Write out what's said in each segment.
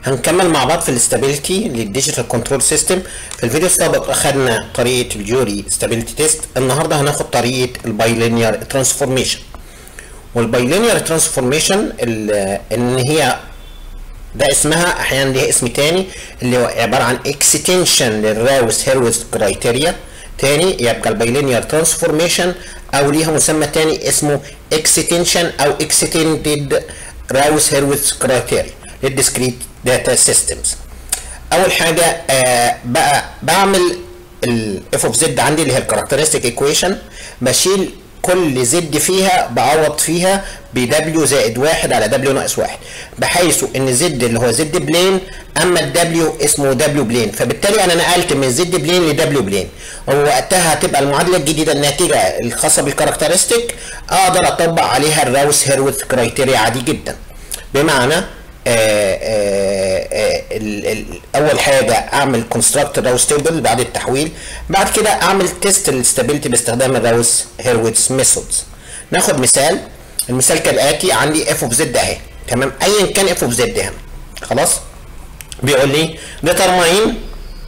هنكمل مع بعض في الاستابيليتي للديجيتال كنترول سيستم في الفيديو السابق اخدنا طريقه الجوري ستابيليتي تيست النهارده هناخد طريقه البايلينير ترانسفورميشن والبايلينير ترانسفورميشن ان هي ده اسمها احيانا ليها اسم تاني اللي هو عباره عن اكستنشن للراوس هيروز كرايتيريا تاني يبقى البايلينير ترانسفورميشن او ليها مسمى تاني اسمه اكستنشن او اكستندد راوس هيروز كرايتيريا للديسكريت داتا سيستمز اول حاجه آه بقى بعمل الاف اوف زد عندي اللي هي الكاركترستيك ايكويشن بشيل كل زد فيها بعوض فيها ب دبليو زائد واحد على دبليو ناقص واحد بحيث ان زد اللي هو زد بلين اما الدبليو اسمه دبليو بلين فبالتالي انا نقلت من زد بلين لدبليو بلين ووقتها هتبقى المعادله الجديده الناتجه الخاصه بالكاركترستيك اقدر اطبق عليها الراوس هيروث كرايتيريا عادي جدا بمعنى آآ آآ ال ال اول حاجه اعمل كونستراكت راوس تيبل بعد التحويل بعد كده اعمل تيست الاستابيليتي باستخدام الراوس هيرويتس ميثودز ناخد مثال المثال كالاتي عندي اف اوف زد اهي تمام ايا كان اف اوف زد هنا خلاص بيقول لي ديترماين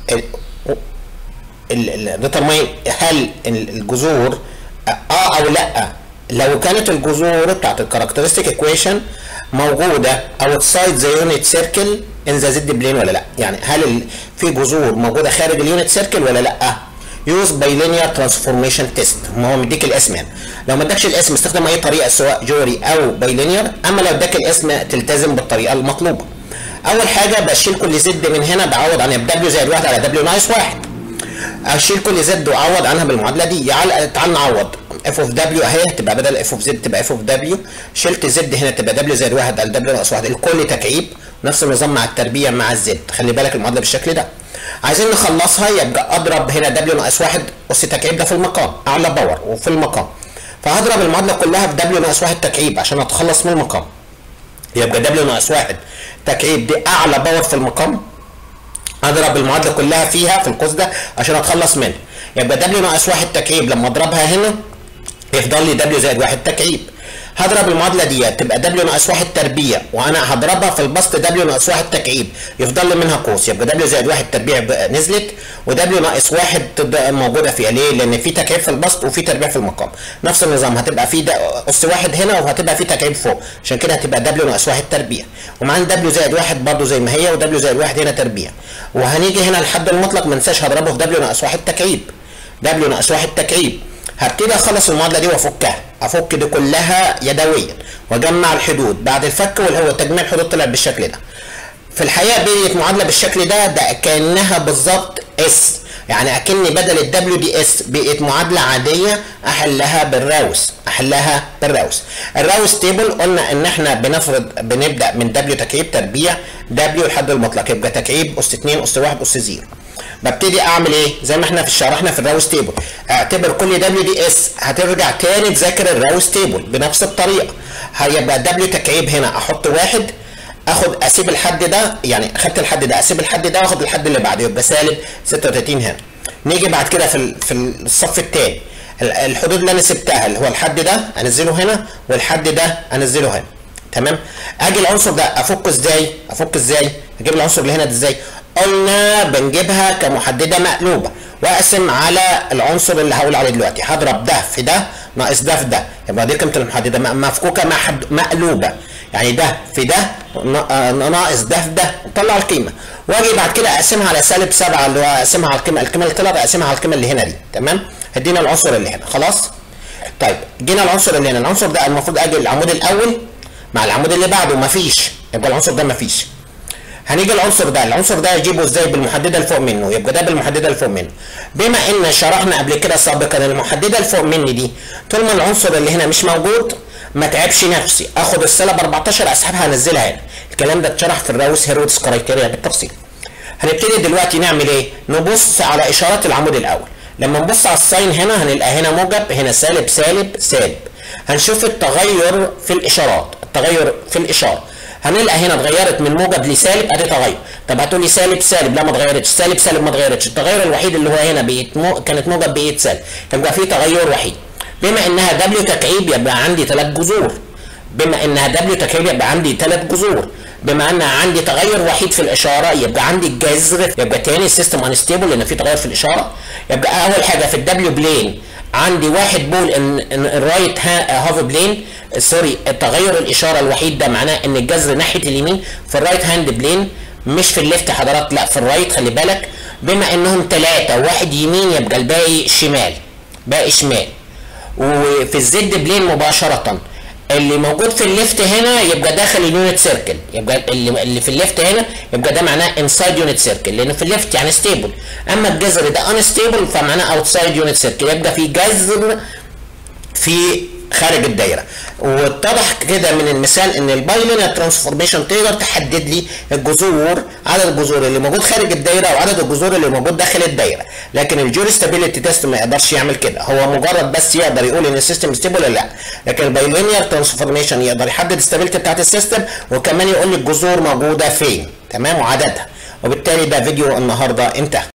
ديترماين هل الجذور اه او لا لو كانت الجذور بتاعت الكاركترستيك ايكويشن موجوده اوتسايد ذا يونت سيركل ان ذا زد بلين ولا لا يعني هل في جذور موجوده خارج اليونت سيركل ولا لا يوز بايلينير ترانسفورميشن تيست ما هو مديك الاسم يعني لو ما ادكش الاسم استخدم اي طريقه سواء جوري او بايلينير اما لو اداك الاسم تلتزم بالطريقه المطلوبه اول حاجه بشيل كل زد من هنا بعوض عن دبليو زائد واحد على دبليو ناقص واحد اشيل كل زد واعوض عنها بالمعادله دي تعال نعوض اف اوف دبليو اهي هتبقى بدل اف اوف زد تبقى اف اوف دبليو شلت زد هنا تبقى دبليو زائد واحد على دبليو ناقص واحد الكل تكعيب نفس النظام مع التربيع مع الزد خلي بالك المعادله بالشكل ده عايزين نخلصها يبقى اضرب هنا دبليو ناقص واحد اس تكعيب ده في المقام اعلى باور وفي المقام فهضرب المعادله كلها في دبليو ناقص واحد تكعيب عشان اتخلص من المقام يبقى دبليو ناقص واحد تكعيب دي اعلى باور في المقام اضرب المعادله كلها فيها في القوس ده عشان اتخلص منها يبقى دبليو ناقص واحد تكعيب لما اضربها هنا يفضل لي دبليو زائد واحد تكعيب هضرب المعادله دي تبقى دبليو ناقص واحد تربيع وانا هضربها في البسط دبليو ناقص واحد تكعيب يفضل لي منها قوس يبقى دبليو زائد واحد تربيع نزلت ودبليو ناقص واحد موجوده فيها ليه؟ لان في تكعيب في البسط وفي تربيع في المقام نفس النظام هتبقى في اس واحد هنا وهتبقى في تكعيب فوق عشان كده هتبقى دبليو ناقص واحد تربيع ومعانا دبليو زائد واحد برضه زي ما هي ودبليو زائد واحد هنا تربيع وهنيجي هنا الحد المطلق ما انساش هضربه في دبليو ناقص واحد تكعيب دبليو ناقص واحد تكعيب هبتدي اخلص المعادله دي وافكها افك دي كلها يدويا واجمع الحدود بعد الفك واللي هو تجميع الحدود طلع بالشكل ده في الحقيقه بقيت معادله بالشكل ده ده كانها بالظبط اس يعني اكني بدل الدبليو دي اس بقت معادله عاديه احلها بالراوس احلها بالراوس الراوس تيبل قلنا ان احنا بنفرض بنبدا من دبليو تكعيب تربيع دبليو الحد المطلق يبقى تكعيب اس 2 اس 1 اس 0 ببتدي اعمل ايه زي ما احنا في شرحنا في الراوس تيبل اعتبر كل دبليو دي اس هترجع تاني تذاكر الراوس تيبل بنفس الطريقه هيبقى دبليو تكعيب هنا احط واحد اخد اسيب الحد ده يعني اخدت الحد ده اسيب الحد ده واخد الحد اللي بعده يبقى سالب 36 هنا نيجي بعد كده في في الصف الثاني الحدود اللي انا سبتها اللي هو الحد ده انزله هنا والحد ده انزله هنا تمام اجي العنصر ده افك ازاي افك ازاي اجيب العنصر اللي هنا ده ازاي قلنا بنجيبها كمحدده مقلوبه واقسم على العنصر اللي هقول عليه دلوقتي هضرب ده في ده ناقص ده في ده يبقى دي قيمه المحدده مفكوكه مقلوبه يعني ده في ده ناقص ده في ده طلع القيمه واجي بعد كده اقسمها على سالب 7 اللي هو اقسمها على القيمه القيمه اللي طلعت اقسمها على القيمه اللي هنا دي تمام هدينا العنصر اللي هنا خلاص طيب جينا العنصر اللي هنا العنصر ده المفروض اجي العمود الاول مع العمود اللي بعده مفيش يبقى العنصر ده مفيش هنيجي العنصر ده العنصر ده اجيبه ازاي بالمحدده اللي فوق منه يبقى ده بالمحدده اللي فوق منه بما ان شرحنا قبل كده سابقا المحدده اللي فوق مني دي طول ما العنصر اللي هنا مش موجود ما تعبش نفسي اخد السالب 14 اسحبها انزلها هنا الكلام ده اتشرح في الراوس هيرودز كرايتيريا بالتفصيل هنبتدي دلوقتي نعمل ايه نبص على اشارات العمود الاول لما نبص على الساين هنا هنلقى هنا موجب هنا سالب سالب سالب هنشوف التغير في الاشارات التغير في الاشاره هنلقى هنا اتغيرت من موجب لسالب ادي تغير طب هتقول لي سالب سالب لا ما اتغيرتش سالب سالب ما اتغيرتش التغير الوحيد اللي هو هنا بقت مو... كانت موجب بقت سالب يبقى في تغير وحيد بما انها دبليو تكعيب يبقى عندي ثلاث جذور بما انها دبليو تكعيب يبقى عندي ثلاث جذور بما ان عندي تغير وحيد في الاشاره يبقى عندي الجذر يبقى تاني السيستم انستيبل لان في تغير في الاشاره يبقى اول حاجه في الدبليو بلين عندي واحد بول ان الرايت هاف بلين سوري تغير الاشاره الوحيد ده معناه ان الجذر ناحيه اليمين في الرايت هاند بلين مش في الليفت حضرات لا في الرايت خلي بالك بما انهم ثلاثه واحد يمين يبقى الباقي شمال باقي شمال وفي الزد بلين مباشره اللي موجود في الليفت هنا يبقى داخل اليونت سيركل يبقى اللي, اللي في الليفت هنا يبقى ده معناه انسايد يونت سيركل لان في الليفت يعني ستيبل اما الجذر ده انستيبل فمعناه اوتسايد يونت سيركل يبقى في جذر في خارج الدايره واتضح كده من المثال ان البايلينير ترانسفورميشن تقدر تحدد لي الجذور عدد الجذور اللي موجود خارج الدايره وعدد الجذور اللي موجود داخل الدايره لكن الجوري ستابيليتي تيست ما يقدرش يعمل كده هو مجرد بس يقدر يقول ان السيستم ستيبل ولا لا لكن البايلينير ترانسفورميشن يقدر يحدد الستابيليتي بتاعت السيستم وكمان يقول لي الجذور موجوده فين تمام وعددها وبالتالي ده فيديو النهارده انتهى